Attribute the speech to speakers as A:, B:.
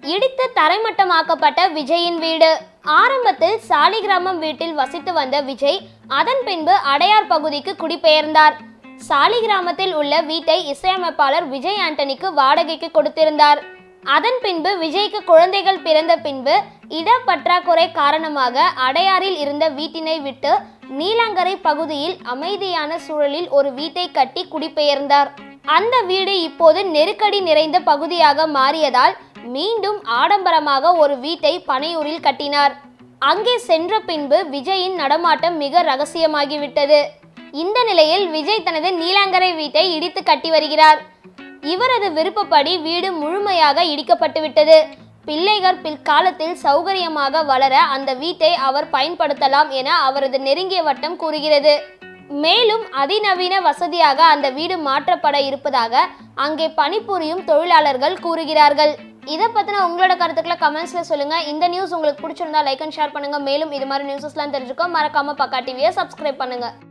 A: இடித்து தரைமட்டமாக்கப்பட்ட விஜயின் வீடு ஆரம்பத்தில் சாலிகிராமம் வீட்டில் வசித்து வந்த விஜய் அதன் பின்பு அடையார் பகுதிக்கு குடிபெயர்ந்தார் சாலிகிராமத்தில் உள்ள வீட்டை இசையமைப்பாளர் விஜய் ஆண்டனிக்கு வாடகைக்கு கொடுத்திருந்தார் அதன் பின்பு விஜய்க்கு குழந்தைகள் பிறந்த பின்பு இடப்பற்றாக்குறை காரணமாக அடையாறில் இருந்த வீட்டினை விட்டு நீலாங்கரை பகுதியில் அமைதியான சூழலில் ஒரு வீட்டை கட்டி குடிபெயர்ந்தார் அந்த வீடு இப்போது நெருக்கடி நிறைந்த பகுதியாக மாறியதால் மீண்டும் ஆடம்பரமாக ஒரு வீட்டை பனையூரில் கட்டினார் அங்கே சென்ற பின்பு விஜயின் நடமாட்டம் மிக ரகசியமாகிவிட்டது இந்த நிலையில் விஜய் தனது நீலாங்கரை வீட்டை இடித்து கட்டி வருகிறார் இவரது விருப்பப்படி வீடு முழுமையாக இடிக்கப்பட்டு விட்டது பிள்ளைகள் பிற்காலத்தில் சௌகரியமாக வளர அந்த வீட்டை அவர் பயன்படுத்தலாம் என அவரது நெருங்கிய வட்டம் கூறுகிறது மேலும் அதிநவீன வசதியாக அந்த வீடு மாற்றப்பட இருப்பதாக அங்கே பணிபுரியும் தொழிலாளர்கள் கூறுகிறார்கள் இதை பற்றின உங்களோட கருத்துக்களை கமெண்ட்ஸில் சொல்லுங்கள் இந்த நியூஸ் உங்களுக்கு பிடிச்சிருந்தா லைக் அண்ட் ஷேர் பண்ணுங்கள் மேலும் இது மாதிரி நியூஸஸ்லாம் தெரிஞ்சுக்கோ மறக்காமல் பக்கா டிவியை சப்ஸ்கிரைப் பண்ணுங்கள்